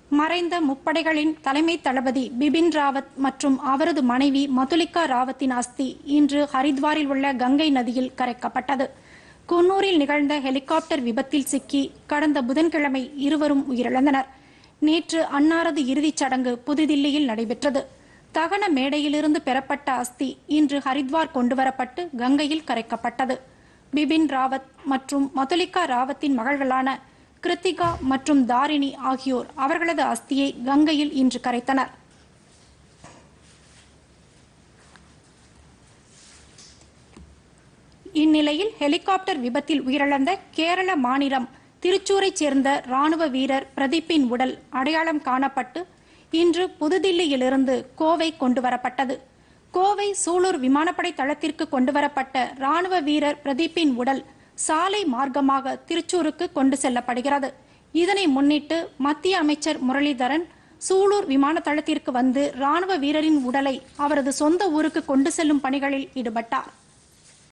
மறைந்த முப்படைகளின் தலைமை தளபதி பிபின் ராவத் மற்றும் அவரது மனைவி மதுலிகா ராவத்தின் அஸ்தி இன்று ஹரித்வாரில் உள்ள கங்கை நதியில் கரைக்கப்பட்டது குன்னூரில் நிகழ்ந்த ஹெலிகாப்டர் விபத்தில் சிக்கி கடந்த புதன்கிழமை இருவரும் உயிரிழந்தனர் நேற்று அன்னாரது இறுதிச் சடங்கு புதுதில்லியில் நடைபெற்றது தகன மேடையிலிருந்து பெறப்பட்ட அஸ்தி இன்று ஹரித்வார் கொண்டுவரப்பட்டு கங்கையில் கரைக்கப்பட்டது பிபின் ராவத் மற்றும் மதுலிகா ராவத்தின் மகள்களான கிருத்திகா மற்றும் தாரிணி ஆகியோர் அவர்களது அஸ்தியை கங்கையில் இன்று கரைத்தனர் இந்நிலையில் ஹெலிகாப்டர் விபத்தில் உயிரிழந்த கேரள மாநிலம் திருச்சூரைச் சேர்ந்த ராணுவ வீரர் பிரதீப்பின் உடல் அடையாளம் காணப்பட்டு இன்று புதுதில்லியிலிருந்து கோவை கொண்டுவரப்பட்டது கோவை சூலூர் விமானப்படை தளத்திற்கு கொண்டுவரப்பட்ட ராணுவ வீரர் பிரதீப்பின் உடல் சாலை மார்க்கமாக திருச்சூருக்கு கொண்டு செல்லப்படுகிறது இதனை முன்னிட்டு மத்திய அமைச்சர் முரளிதரன் சூலூர் விமான தளத்திற்கு வந்து ராணுவ வீரரின் உடலை அவரது சொந்த ஊருக்கு கொண்டு செல்லும் பணிகளில் ஈடுபட்டார்